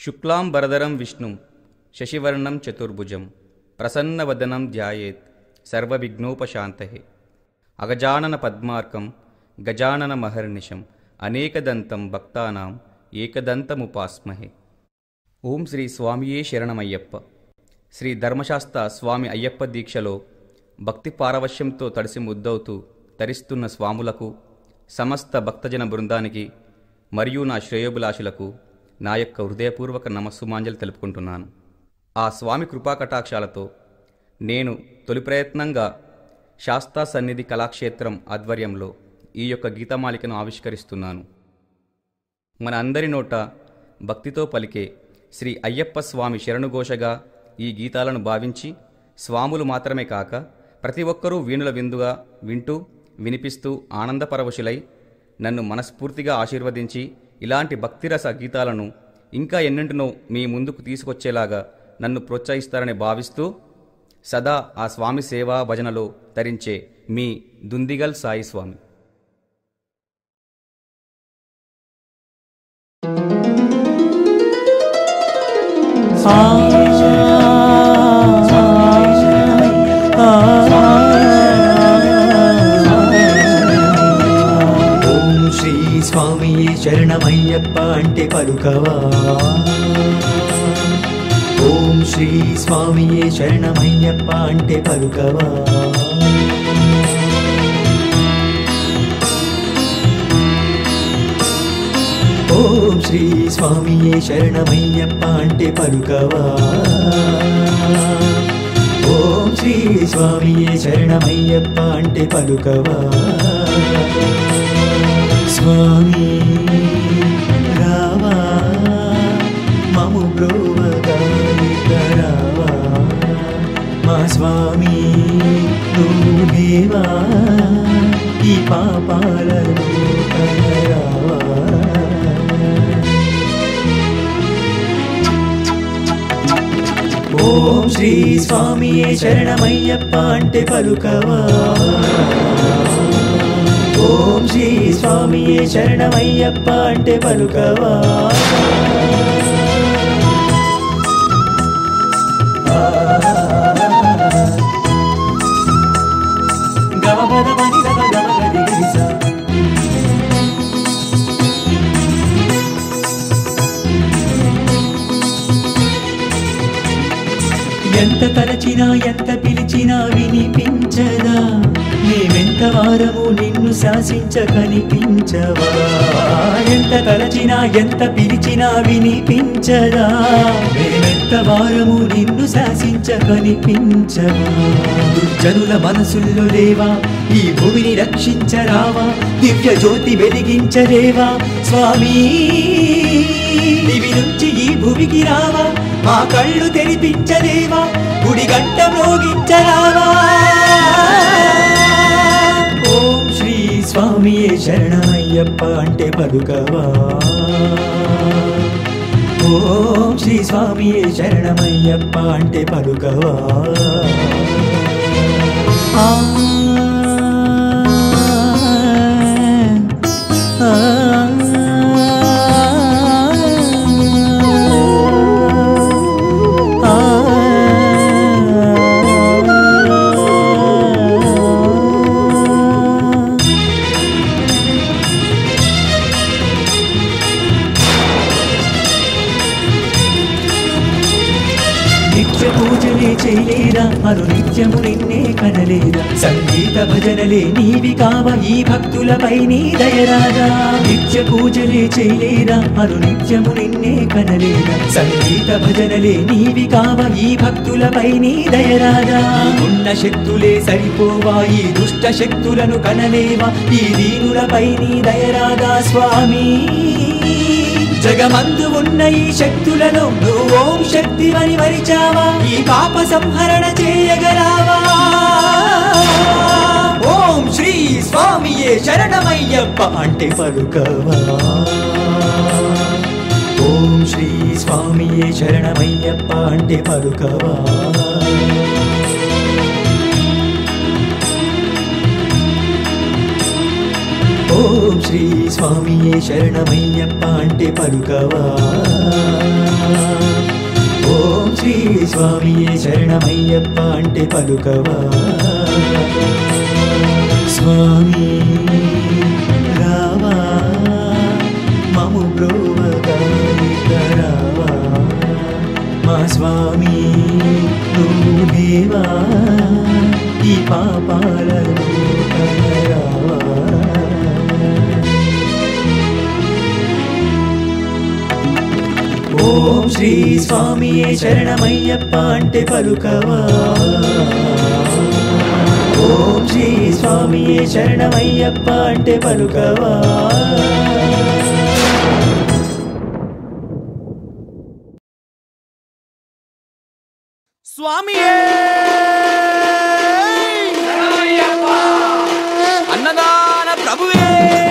శుక్లాం వరదరం విష్ణుం శశివర్ణం చతుర్భుజం ప్రసన్నవదనం ధ్యాయేత్ సర్వవిఘ్నోపశాంతయే అగజానన పద్మార్కం గజానన మహర్నిశం అనేకదంతం భక్తానాం ఏకదంతముపాస్మహే ఓం శ్రీ స్వామియే శరణమయ్యప్ప శ్రీ ధర్మశాస్త్ర స్వామి అయ్యప్ప దీక్షలో భక్తి పారవశ్యంతో తడిసి ముద్దవుతూ తరిస్తున్న స్వాములకు సమస్త భక్తజన బృందానికి మరియు నా శ్రేయోభిలాషులకు నా యొక్క హృదయపూర్వక నమస్సుమాంజలి తెలుపుకుంటున్నాను ఆ స్వామి కృపాకటాక్షాలతో నేను తొలి ప్రయత్నంగా శాస్తా సన్నిధి కళాక్షేత్రం ఆధ్వర్యంలో ఈ యొక్క గీతమాలికను ఆవిష్కరిస్తున్నాను మన అందరి నోట భక్తితో పలికే శ్రీ అయ్యప్ప స్వామి శరణుఘోషగా ఈ గీతాలను భావించి స్వాములు మాత్రమే కాక ప్రతి ఒక్కరూ వీణుల విందుగా వింటూ వినిపిస్తూ ఆనందపరవశులై నన్ను మనస్ఫూర్తిగా ఆశీర్వదించి ఇలాంటి భక్తిరస గీతాలను ఇంకా ఎన్నింటినో మీ ముందుకు తీసుకొచ్చేలాగా నన్ను ప్రోత్సహిస్తారని భావిస్తూ సదా ఆ స్వామి సేవా భజనలో తరించే మీ దుందిగల్ సాయి స్వామి ఓం శ్రీ స్వామియే శరణమయ్యప్ప అంటే పలుకవా ఓం శ్రీ స్వామియే శరణమయ్యప్ప అంటే పలుకవా ఓం శ్రీ స్వామియే శరణమయ్యప్ప అంటే పలుకవా ఓం శ్రీ స్వామియే శరణమయ్యప్ప అంటే పలుకవా స్వామి రావా మము బ్రోవగాలిక రావా మా స్వామి నువ్వు దేవా ఈ పాపాలను కనరావా ఓం శ్రీ స్వామియే శరణమయ్యప్ప అంటే పలుకవా ఓం శ్రీ స్వామియే శరణమయ్యప్ప అంటే పలుకవా గమపద పని గమ గమ గది గరిసా. ఎంత తలచినా ఎంత పిలిచినా వినిపించదా మేమెంత వారము నిన్ను శాసించ కనిపించవా ఎంత తలచినా ఎంత పిలిచినా వినిపించదా మేమెంత వారము నిన్ను శాసించ కనిపించవా దుర్జనుల మనసుల్లో లేవా ఈ భూమిని రక్షించరావా దివ్య జ్యోతి వెలిగించలేవా స్వామి దివి నుంచి ఈ భూమికి రావా మా కళ్ళు తెరిపించలేవా గుడి గంట మ్రోగించరావా ఓం శ్రీ స్వామియే శరణమయ్యప్ప అంటే పలుకవా ఓం శ్రీ స్వామియే శరణమయ్యప్ప అంటే పలుకవా ఆ నిత్య పూజలే చేయలేదా అను నిత్యము నిన్నే కనలేదా సంగీత భజనలే నీవి కావ ఈ భక్తులపై నీ దయరాదా నిత్య పూజలే చేయలేదా అను నిత్యము నిన్నే కనలేదా సంగీత భజనలే నీవి కావ ఈ భక్తులపై నీ దయరాదా ఉన్న శక్తులే సరిపోవా ఈ దుష్ట శక్తులను కనలేవా ఈ దీనులపై నీ దయరాదా స్వామి జగమందు ఉన్న ఈ శక్తులను నువ్వు ఓం శక్తివని మరిచావా ఈ పాప సంహరణ చేయగరావా ఓం శ్రీ స్వామియే శరణమయ్యప్ప అంటే పలుకవా ఓం శ్రీ స్వామియే శరణమయ్యప్ప అంటే పలుకవా ఓం శ్రీ స్వామియే శరణమయ్యప్ప అంటే పలుకవా స్వామియే శరణమయ్యప్ప అంటే పలుకవా స్వామి రావా మము బ్రోవగారావా మా స్వామి నువ్వు దేవా ఈ పాపాలను కనరావా ఓం శ్రీ స్వామియే శరణమయ్యప్ప అంటే పలుకవా ఓం శ్రీ స్వామియే శరణమయ్యప్ప అంటే పలుకవా స్వామియే అన్నదాన ప్రభువే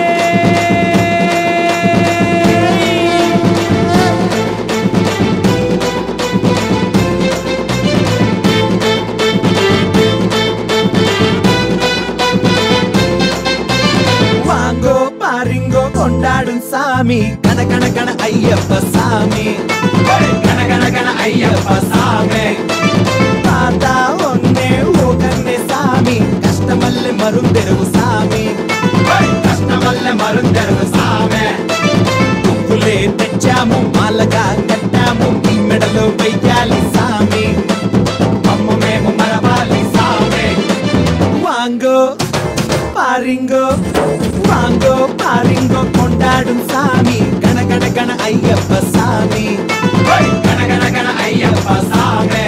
వాంగో పారింగో కొండాడు సామి కన కన కన అయ్యప్ప సామి కన కన కన అయ్యప్ప సామి తాత ఒన్నే ఓకన్నే సామి కష్టమల్లె మరుందెరువు సామి కష్టమల్లె మరుందెరువు సామి పువ్వులే తెచ్చాము మాలగా కట్టాము ఈ మెడలో వెయ్యాలి సామి అమ్మ మేము మరవాలి సామి వాంగో పారింగో వాంగో పారింగో కొండాడు సామి గణ గణ గణ అయ్యప్ప సామి గణ గణ గణ అయ్యప్ప సామి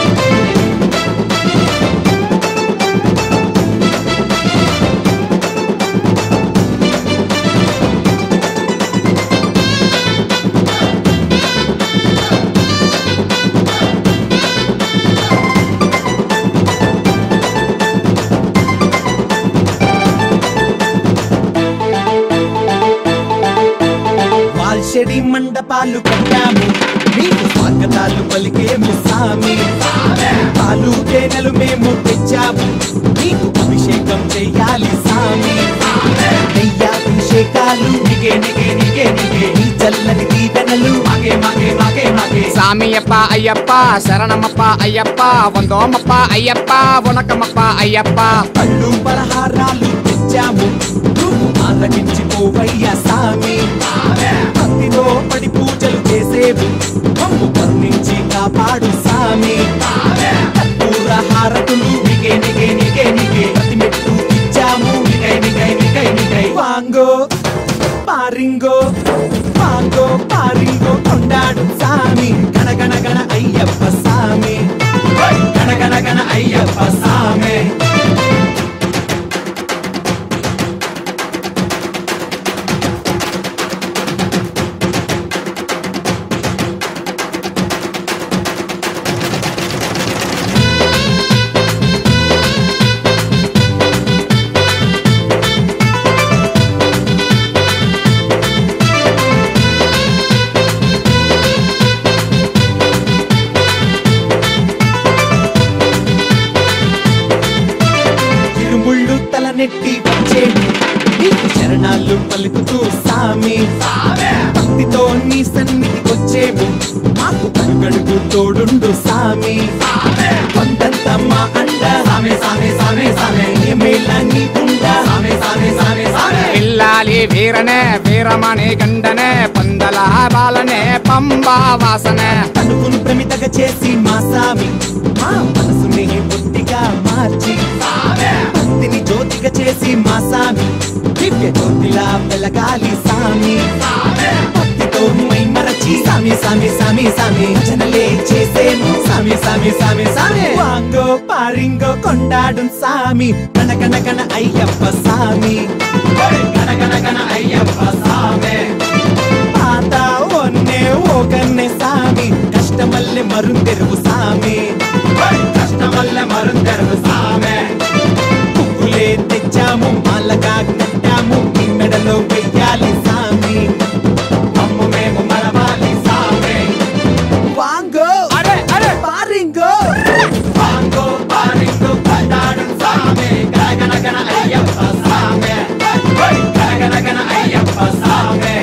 వాల్షడి మండపాలు కట్టాము మీకు స్వాగతాలు పలికేము సామి పాలు తేనెలు మేము తెచ్చాము మీకు అభిషేకం చెయ్యాలి సామి నెయ్యాభిషేకాలు నిగే నిగే నిగే నిగే నీ చల్లని దీవెనలు మాగే మాగే మాగే మాగే సామియప్ప అయ్యప్ప శరణమప్ప అయ్యప్ప వందోమప్ప అయ్యప్ప ఉనకమప్ప అయ్యప్ప పళ్ళు పలహారాలు తెచ్చాము నువ్వు ఆరగించిపోవయ్యా సామి భక్తితో పడి పూజలు చేసేవు మమ్ము కరుణించి కాపాడు సామి కర్పూర హారతులు నిగే నిగే నిగే నిగే ప్రతి మెట్టు ఇచ్చాము నిగై నిగై నిగై నిగై వాంగో పారింగో వాంగో పారింగో కొండాడు సామి గణ గణ గణ అయ్యప్ప సామి గణ గణ గణ అయ్యప్ప సామి తిరుముళ్ళు తల నెట్టి వచ్చేడు నీకు శరణాలు పలుకుతూ సామి భక్తితో నీ సన్నిధికి వచ్చేము మాకు కడుగడుగు తోడుండు సామి కొంతంత మా అండ సామే సామే సామే సామే మేళ నీ ఉండ సామే సామే సామే సామే పిల్లాలి వీరనే వీరమణి గండనే పందల బాలనే పంబా వాసనే తనుకును ప్రమితగా చేసి మా సామి మా మనసుని బుద్ధిగా మార్చి భక్తిని జ్యోతిగా చేసి మా సామి దివ్య జ్యోతిలా వెలగాలి సామి భక్తితో మై మరచి సామి సామి సామి సామి జనలే చేసేము సామి సామి సామి సామి వాంగో పారింగో కొండాడు సామి కన కన కన అయ్యప్ప సామి కన కన కన అయ్యప్ప సామి పాత ఒన్నే ఓగన్నే సామి కష్టమల్లె మరుందెరువు సామి కష్టమల్లె మరుందెరువు సామి పువ్వులే తెచ్చాము మాలగా కట్టాము ఈ మెడలో వెయ్యాలి సామి అమ్మ మేము మరవాలి సామి వాంగో అరే అరే పారింగో వాంగో పారింగో కట్టాడు సామి గణ గణ గణ అయ్యప్ప సామి గణ గణ గణ అయ్యప్ప సామి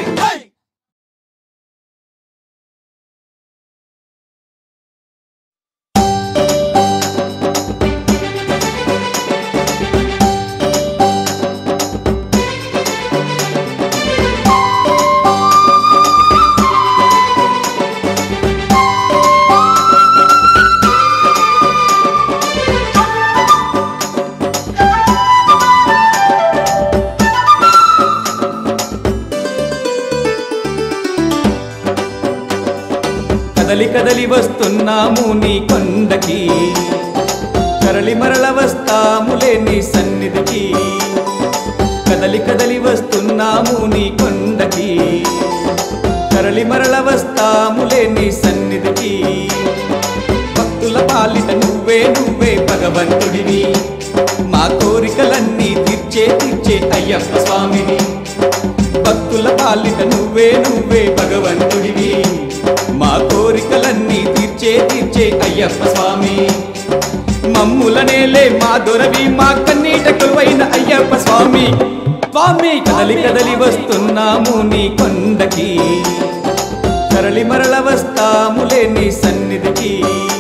కదలి కదలి వస్తున్నాము నీ కొండకి కరలి మరల వస్తాములే నీ సన్నిధికి కదలి కదలి వస్తున్నాము నీ కొండకి కరలి మరల వస్తాములే నీ సన్నిధికి భక్తుల పాలిట నువ్వే నువ్వే భగవంతుడివి మా కోరికలన్నీ తీర్చే తీర్చే అయ్యప్ప స్వామిని భక్తుల పాలిట నువ్వే నువ్వే భగవంతుడివి మా కోరికలన్నీ తీర్చే తీర్చే అయ్యప్ప స్వామి మమ్ములనేలే మా దొరవి మా కన్నీట కొలువైన అయ్యప్ప స్వామి స్వామి కదలి కదలి వస్తున్నాము నీ కొండకి కరలి మరల వస్తాములే నీ సన్నిధికి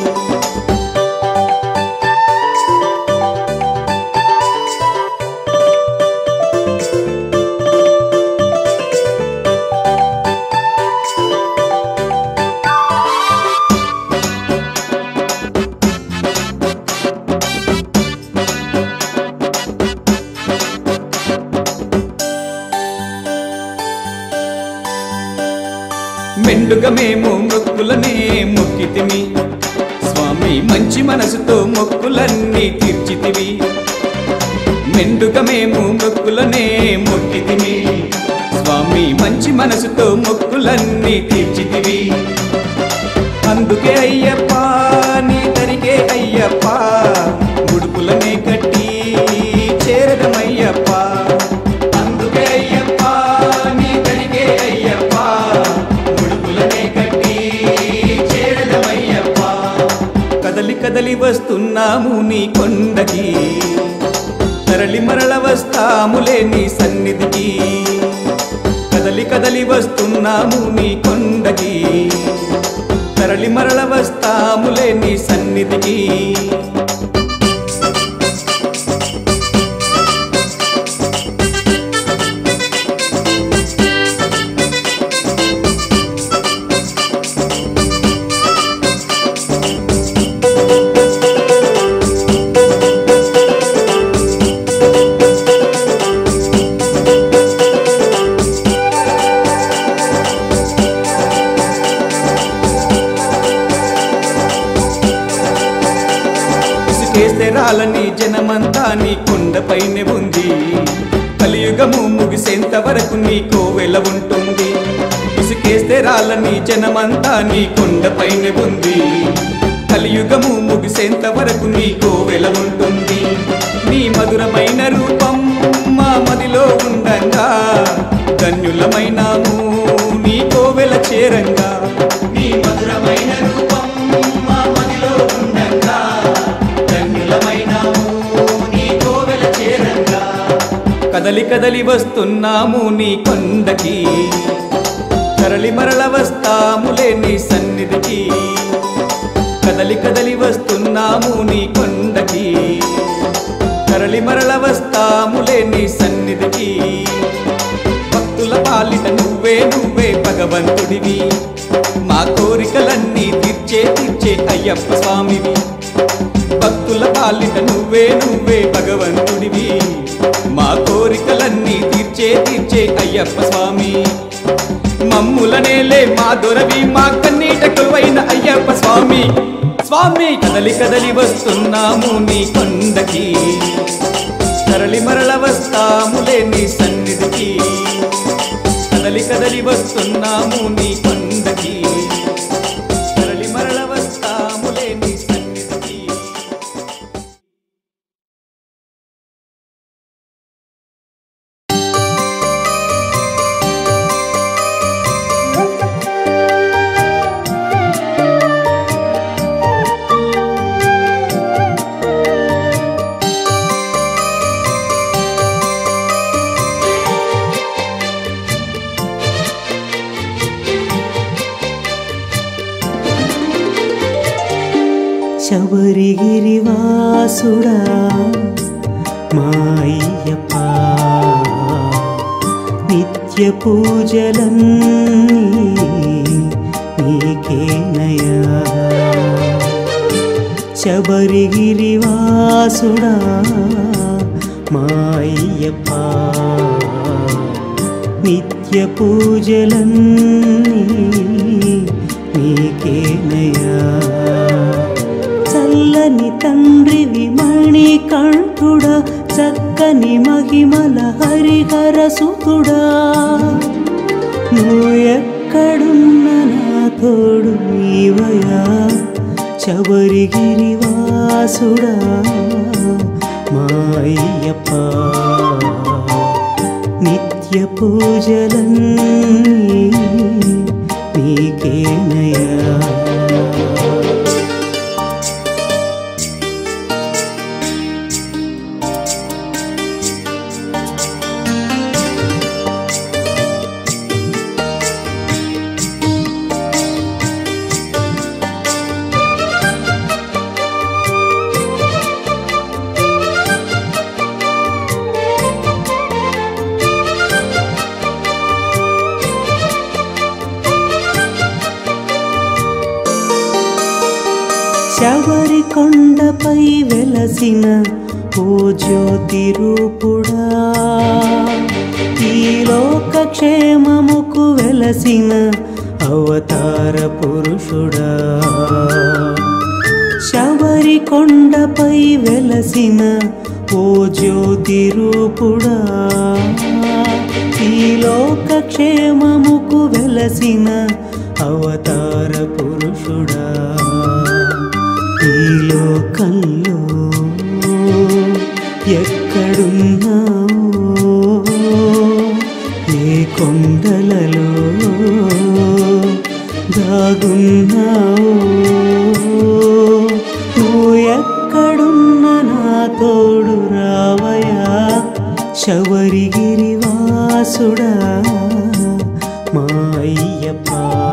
మెండుగా మేము మొక్కులనే మొక్కితిమి స్వామి మంచి మనసుతో మొక్కులన్నీ తీర్చితివి మెండుగా మేము మొక్కులనే మొక్కితిమి స్వామి మంచి మనసుతో మొక్కులన్నీ తీర్చితివి అందుకే అయ్యప్ప నీ దరిగే అయ్యప్ప ముడుపులనే కట్టి చేరదమయ్యప్ప అందుకే అయ్యప్ప నీ దరిగే అయ్యప్ప ముడుపులనే కట్టి చేరదమయ్యప్ప కదలి కదలి వస్తున్నాము నీ కొండకి తరలి మరల వస్తాములే నీ సన్నిధికి కదలి కదలి వస్తున్నాము నీ కొండకి తరలి మరల వస్తాములే నీ సన్నిధికి ఇసుకేస్తే రాలని జనమంతా నీ కొండపైనే ఉంది కలియుగము ముగిసేంత వరకు నీ కోవెల ఉంటుంది ఇసుకేస్తే రాలని జనమంతా నీ కొండపైనే ఉంది కలియుగము ముగిసేంత వరకు నీ కోవెల ఉంటుంది నీ మధురమైన రూపం మా మదిలో ఉండంగా ధన్యులమైనాము నీ కోవెల చేరంగా నీ మధురమైన రూపం మా మదిలో ఉండంగా ధన్యులమైనాము నీ కోవెల చేరంగా కదలి కదలి వస్తున్నాము నీ కొండకి కరలి మరల వస్తాములే నీ సన్నిధికి కదలి కదలి వస్తున్నాము నీ కొండకి కరలి మరల వస్తాములే నీ సన్నిధికి భక్తుల పాలిట నువ్వే నువ్వే భగవంతుడివి మా కోరికలన్నీ తీర్చే తీర్చే అయ్యప్ప స్వామివి భక్తుల పాలిట నువ్వే నువ్వే భగవంతుడివి మా కోరికలన్నీ తీర్చే తీర్చే అయ్యప్ప స్వామి మమ్ములనేలే మా దొరవి మా కన్నీట కొలువైన అయ్యప్ప స్వామి స్వామి కదలి కదలి వస్తున్నాము నీ కొండకి కరలి మరల వస్తాములే నీ సన్నిధికి కదలి కదలి వస్తున్నాము నీ కొండకి కరలి మరల వస్తాములే నీ సన్నిధికి శబరిగిరివాసుడా మాయ్యప్ప నిత్య పూజలన్నీ నీకేనయా శబరిగిరివాసుడా మాయ్యప్ప నిత్య పూజలన్నీ నీకేనయా నీకేనయా చల్లని తండ్రివి మణి కంఠుడా చక్కని మహిమల హరిహర సుతుడా నువ్వు ఎక్కడున్న నా తోడు నీవయా శబరిగిరివాసుడా మా అయ్యప్ప నిత్య పూజలన్నీ నీకేనయా శబరి కొండపై వెలసిన ఓ జ్యోతి రూపుడా ఈ లోక క్షేమముకు వెలసిన అవతార పురుషుడా శబరి కొండపై వెలసిన ఓ జ్యోతి రూపుడా ఈ లోక క్షేమముకు వెలసిన అవతార పురుషుడా ఈ లోకంలో ఎక్కడున్నావో ఏ కొండలలో దాగున్నావో నువ్వు ఎక్కడున్న నా తోడు రావయా శబరిగిరివాసుడా మా అయ్యప్ప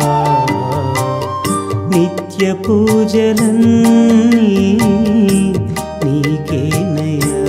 నిత్య పూజలన్నీ నీకేనయా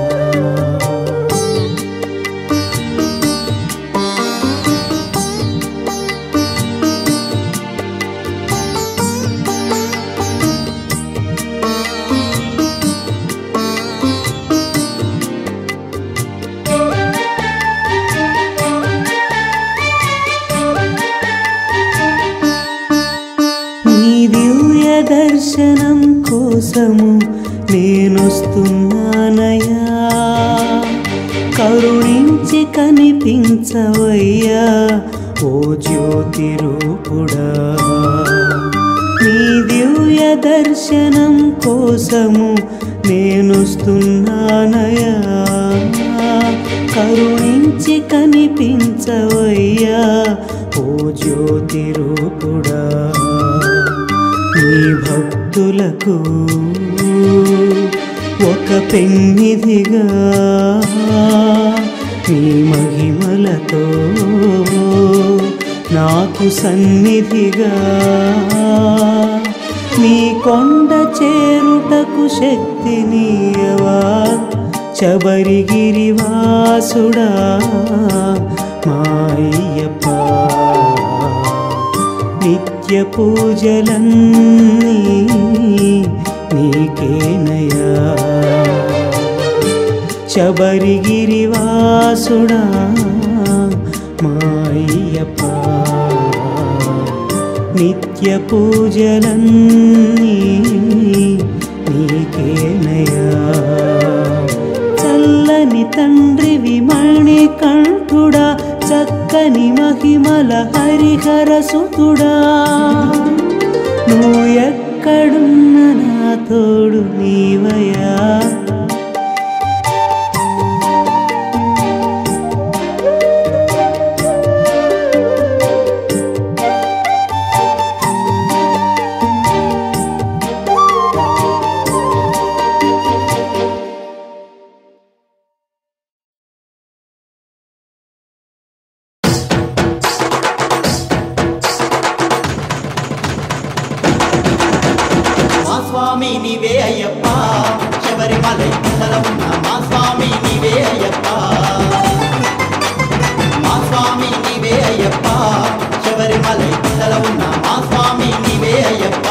నీ దివ్య దర్శనం కోసము నేనొస్తున్నానయ్యా కరుణించి కనిపించవయ్యా ఓ జ్యోతి రూపుడా నీ దివ్య దర్శనం కోసము నేనొస్తున్నానయ్యా కరుణించి కనిపించవయ్యా ఓ జ్యోతి రూపుడా నీ భక్తులకు ఒక పెన్నిధిగా నీ మహిమలతో నాకు సన్నిధిగా నీ కొండ చేరుటకు శక్తినీయవా శబరిగిరివాసుడా మాయ్యప్ప నిత్య పూజలన్నీ నీకేనయా శబరిగిరివాసుడా మాయ్యప్ప నిత్య పూజలన్నీ నీకేనయా చల్లని తండ్రివి మణి కంఠుడా చక్కని మహిమల హరిహర సుతుడా నువ్వు ఎక్కడున్న నా తోడు నీవయా మా స్వామి నీవే అయ్యప్ప శబరిమలై కొండల ఉన్న మా స్వామి నీవే అయ్యప్ప మా స్వామి నీవే అయ్యప్ప శబరిమలై కొండల ఉన్న మా స్వామి నీవే అయ్యప్ప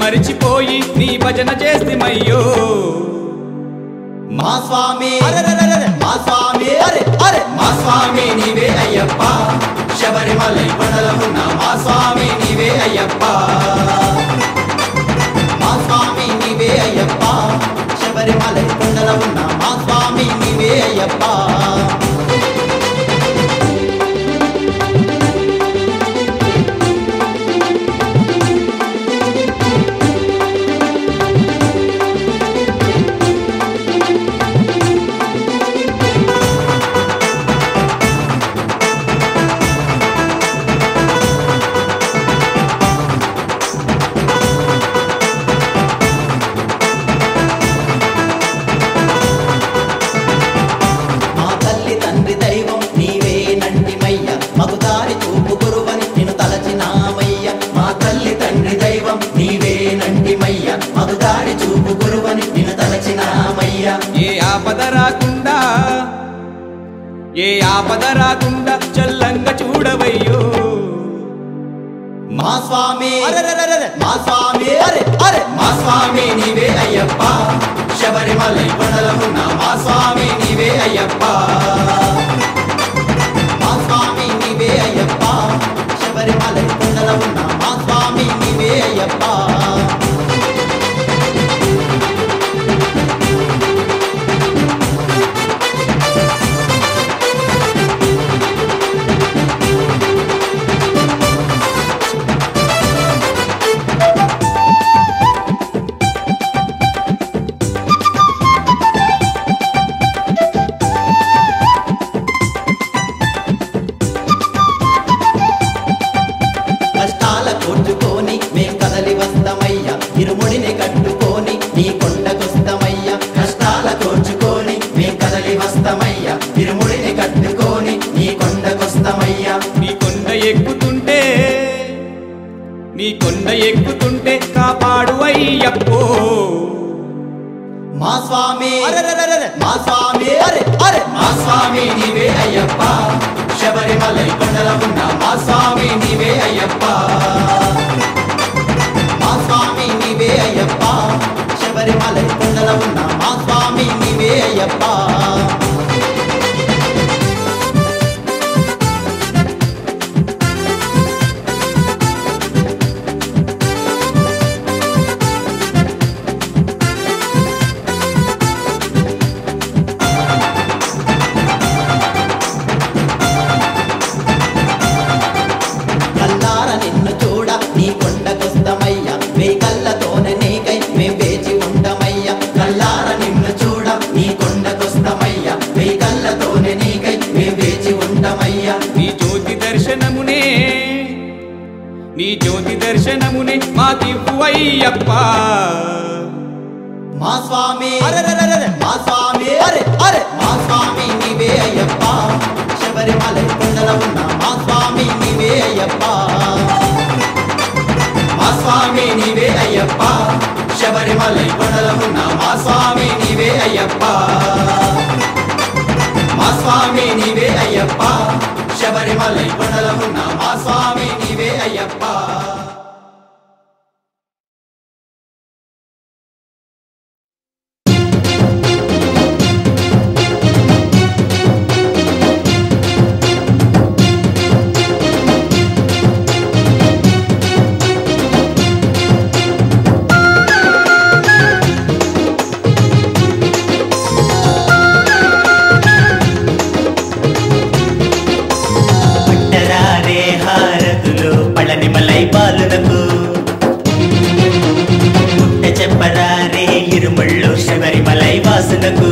మరిచిపోయి నీ భజన చేస్తిమయ్యో మా స్వామి అరెరెరెరెరె, మా స్వామి అరే అరే మా స్వామి నీవే అయ్యప్ప శబరిమలై కొండల ఉన్న మా స్వామి నీవే అయ్యప్ప మా స్వామి నీవే అయ్యప్ప శబరిమలై కొండల ఉన్న మా స్వామి నీవే అయ్యప్ప మా తల్లి తండ్రి దైవం నీవే నంటిమయ్య మగు దారి చూపు గురువని నిన్ను తలచినామయ్య మా తల్లి తండ్రి దైవం నీవే నంటిమయ్య మగు దారి చూపు గురువని నిన్ను తలచినామయ్య ఏ ఆపద రాకుండా ఏ ఆపద రాకుండా చల్లంగా చూడవయ్యో మా స్వామి అరెరెరెరెరె, మా స్వామి అరే అరే మా స్వామి నీవే అయ్యప్ప శబరిమలై కొండల ఉన్న మా స్వామి నీవే అయ్యప్ప మా స్వామి నీవే అయ్యప్ప శబరిమలై కొండల ఉన్న మా స్వామి నీవే అయ్యప్ప కష్టాల కోర్చుకొని మేం కదలి వస్తామయ్యా ఇరుముడిని కట్టుకొని నీ కొండకొస్తామయ్యా కష్టాల కోర్చుకొని మేం కదలి వస్తామయ్యా ఇరుముడిని కట్టుకొని నీ కొండకొస్తామయ్యా నీ కొండ ఎక్కుతుంటే నీ కొండ ఎక్కుతుంటే కాపాడు అయ్యప్పో మా స్వామి అరెరెరెరెరె, మా స్వామి అరే అరే మా స్వామి నీవే అయ్యప్ప శబరిమలై కొండల ఉన్న మా స్వామి నీవే అయ్యప్ప మా స్వామి నీవే అయ్యప్ప శబరిమలై కొండల ఉన్న మా స్వామి నీవే అయ్యప్ప కల్లార నిన్ను చూడ నీ కొండకొస్తమయ్యా మీ కళ్ళతోనే నీకై మేం వేచి ఉండమయ్యా కల్లార నిన్ను చూడ నీ కొండకొస్తమయ్యా మీ కళ్ళతోనే నీకై మేం వేచి ఉండమయ్యా నీ జ్యోతి దర్శనమునే నీ జ్యోతి దర్శనమునే మాకివ్వు అయ్యప్ప మా స్వామి అరెరెరెరెరె, మా స్వామి అరే అరే మా స్వామి నీవే అయ్యప్ప శబరిమల కొండల ఉన్న మా స్వామి నీవే అయ్యప్ప మా స్వామి నీవే అయ్యప్ప శబరిమల కొండల ఉన్న మా స్వామి నీవే అయ్యప్ప మా స్వామి నీవే అయ్యప్ప శబరిమల కొండల ఉన్న మా స్వామి నీవే అయ్యప్ప పట్టరారే హారతులు పళనిమలై బాలునకు పుట్ట చెప్పరారే ఇరుముళ్ళు శబరిమలై వాసునకు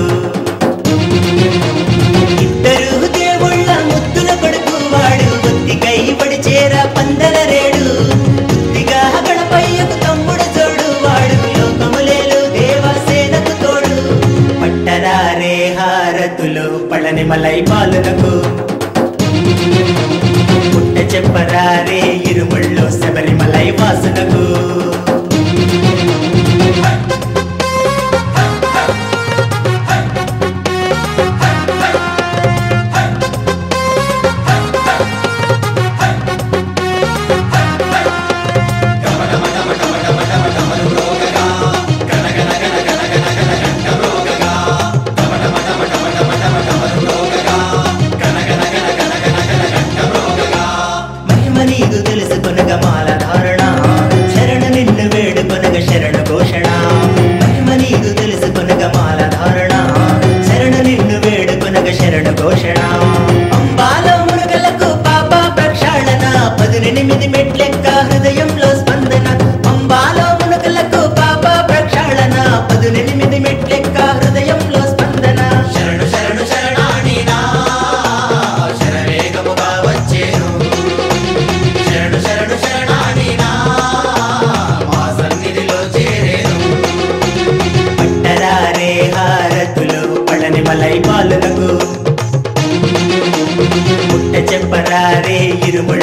ఇద్దరు దేవుళ్ళ ముద్దుల కొడుకు వాడు బుద్ధికై పడి చేర పందల రేడు బుద్ధిగా గణపయ్యకు తమ్ముడు చోడు వాడు లోకములేలు దేవసేనకు తోడు పట్టరారే హారతులు పళనిమలై బాలునకు పుట్ట చెప్పరారే ఇరుముళ్ళు శబరిమలై వాసునకు శరణు ఘోషణ అంబాలో మురుగలకు పాప ప్రక్షాళన పదునెనిమిది మెట్లెక్క హృదయంలో స్పందన అంబాలో మునుగలకు పాప ప్రక్షాళన పదునెనిమిది మెట్లెక్క హృదయంలో స్పందన శరణు శరణు శరణాని నా శరవేగముగా వచ్చేను శరణు శరణు శరణాని నా మా సన్నిధిలో చేరేను పట్టరారే హారతులు పళని మలై పాలులకు పుట్ట చెప్పరారే ఇరుముళ